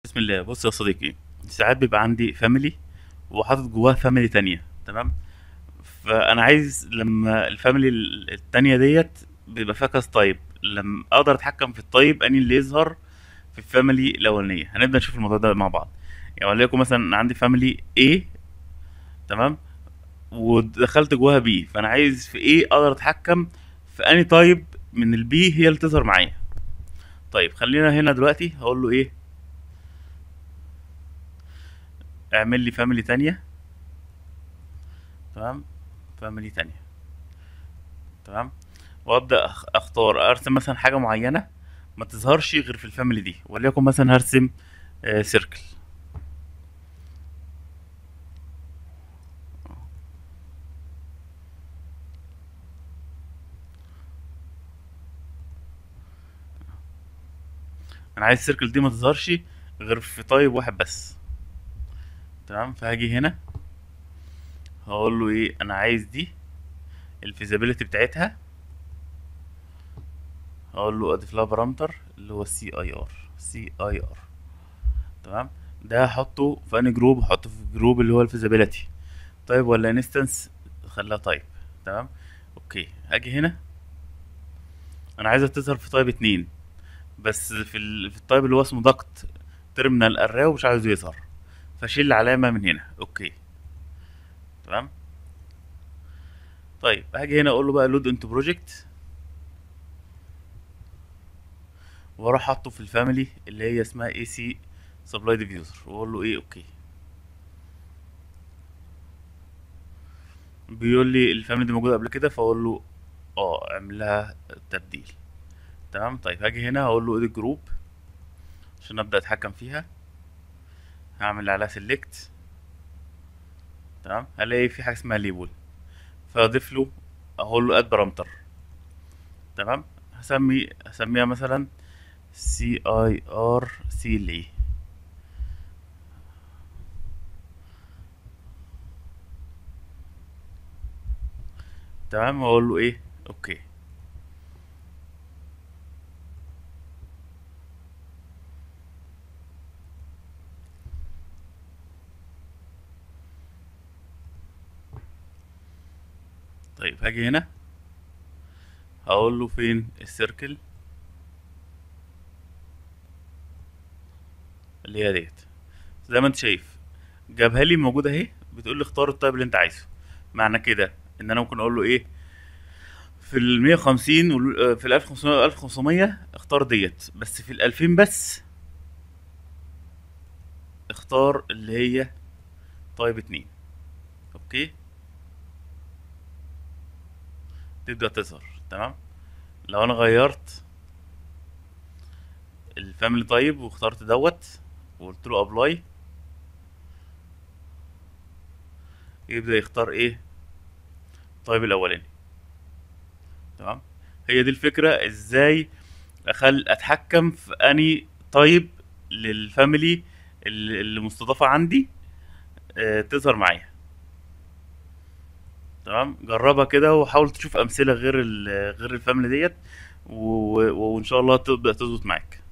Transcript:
بسم الله بص يا صديقي ساعات بيبقى عندي فاميلي وحاطط جواها فاميلي تانية تمام فانا عايز لما الفاميلي ال- التانية ديت بيبقى فيها كذا طيب لما اقدر اتحكم في الطيب اني اللي يظهر في الفاميلي الاولانية هنبدأ نشوف الموضوع ده مع بعض يعني وليكن مثلا عندي فاميلي A تمام ودخلت جواها B فانا عايز في A اقدر اتحكم في اني طيب من البي هي اللي تظهر معايا طيب خلينا هنا دلوقتي هقول له ايه اعمل لي فاميلي تانية تمام فاميلي تانية تمام وابدا أخ- اختار ارسم مثلا حاجه معينه ما تظهرش غير في الفاميلي دي وليكن مثلا هرسم آه سيركل انا عايز السيركل دي ما تظهرش غير في طيب واحد بس تمام فهاجي هنا هقول له ايه انا عايز دي الفيزابيليتي بتاعتها هقول له اضيف لها بارامتر اللي هو سي اي ار سي اي ار تمام ده هحطه في انهي جروب هحطه في الجروب اللي هو الفيزابيليتي طيب ولا انستنس خليها طيب تمام اوكي هاجي هنا انا عايزها تظهر في طيب اتنين بس في, ال... في الطيب اللي هو اسمه دكت تيرمينال اري ومش عايزه يظهر فاشيل العلامه من هنا اوكي تمام طيب هاجي هنا اقول له بقى لود انتو بروجكت واروح حاطه في الفاميلي اللي هي اسمها اي سي سبلاي ديفيوزر واقول له ايه اوكي بيقول لي الفاميلي دي موجوده قبل كده فاقول له اه اعمل لها تبديل تمام طيب هاجي هنا هقول له ادي جروب عشان ابدا اتحكم فيها هعمل عليها سيلكت تمام هلاقي في حاجه اسمها ليبل فاضيف له اقول له اد بارامتر تمام هسمي هسميها مثلا سي اي ار سي لي تمام واقول له ايه اوكي طيب هاجي هنا هقول له فين السيركل اللي هي ديت زي ما انت شايف جابها لي موجوده اهي بتقول لي اختار الطيب اللي انت عايزه معنى كده ان انا ممكن اقول له ايه في ال 150 وال- آه، في ال 1500 1500 اختار ديت بس في ال 2000 بس اختار اللي هي طيب اتنين اوكي تبدأ تظهر تمام لو انا غيرت الفاميلي طيب واخترت دوت وقلت له ابلاي يبدأ يختار ايه الطيب الاولاني تمام هي دي الفكرة ازاي اخل اتحكم في اني طيب للفاميلي اللي اللي مستضافة عندي آه، تظهر معايا تمام جربها كده وحاول تشوف امثلة غير ال- غير الفاميلي ديت و- و- وان شاء الله تبدأ تظبط معاك